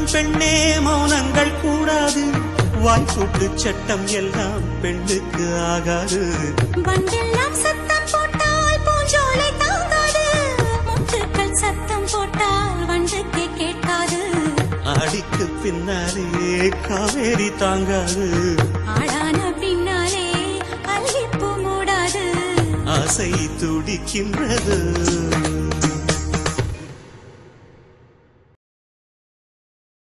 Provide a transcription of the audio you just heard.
பெண்ணே மௌனங்கள் கூடாது வாய்ப்புட்டு சட்டம் எல்லாம் பெண்ணுக்கு ஆகாது வண்டெல்லாம் சத்தம் போட்டால் பூஞ்சோலை தாங்காது முத்துக்கள் சத்தம் போட்டால் வண்டுக்கு கேட்காது ஆடிக்கு பின்னாலே காவேரி தாங்காது ஆளான பின்னாலே அல்லிப்பூ மூடாது ஆசை துடிக்கின்றது